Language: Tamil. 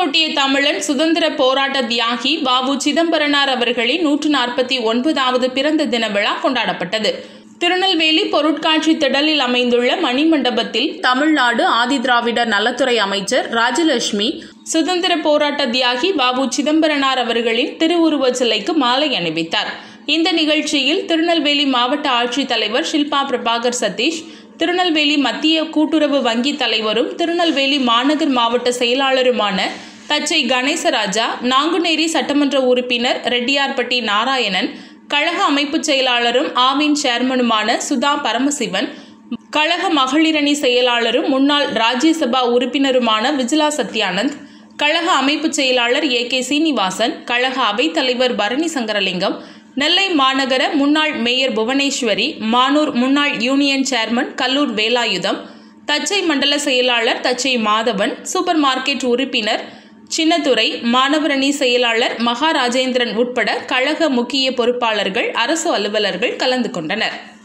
தோட்டிய தமிழன் சுதந்திர போராட்ட தியாகி பாபு சிதம்பரனார் அவர்களின் நூற்று நாற்பத்தி ஒன்பதாவது பிறந்த தின விழா கொண்டாடப்பட்டது திருநெல்வேலி பொருட்காட்சி திடலில் அமைந்துள்ள மணிமண்டபத்தில் தமிழ்நாடு ஆதிதிராவிடர் நலத்துறை அமைச்சர் ராஜலட்சுமி சுதந்திர போராட்ட தியாகி பாபு சிதம்பரனார் அவர்களின் திருவுருவச் சிலைக்கு மாலை அணிவித்தார் இந்த நிகழ்ச்சியில் திருநெல்வேலி மாவட்ட ஆட்சித்தலைவர் ஷில்பா பிரபாகர் சதீஷ் திருநெல்வேலி மத்திய கூட்டுறவு வங்கி தலைவரும் திருநெல்வேலி மாநகர் மாவட்ட செயலாளருமான தச்சை கணேசராஜா நாங்குநேரி சட்டமன்ற உறுப்பினர் ரெட்டியார்பட்டி நாராயணன் கழக அமைப்புச் செயலாளரும் ஆவின் சேர்மனுமான சுதா பரமசிவன் கழக மகளிரணி செயலாளரும் முன்னாள் ராஜ்யசபா உறுப்பினருமான விஜிலா சத்யானந்த் கழக அமைப்புச் செயலாளர் ஏ கே சீனிவாசன் கழக அவைத்தலைவர் பரணி சங்கரலிங்கம் நெல்லை மாநகர முன்னாள் மேயர் புவனேஸ்வரி மானூர் முன்னாள் யூனியன் சேர்மன் கல்லூர் வேலாயுதம் தச்சை மண்டல செயலாளர் தச்சை மாதவன் சூப்பர் மார்க்கெட் உறுப்பினர் சின்னத்துறை மாணவரணி செயலாளர் மகாராஜேந்திரன் உட்பட கழக முக்கிய பொறுப்பாளர்கள் அரசு அலுவலர்கள் கலந்து கொண்டனர்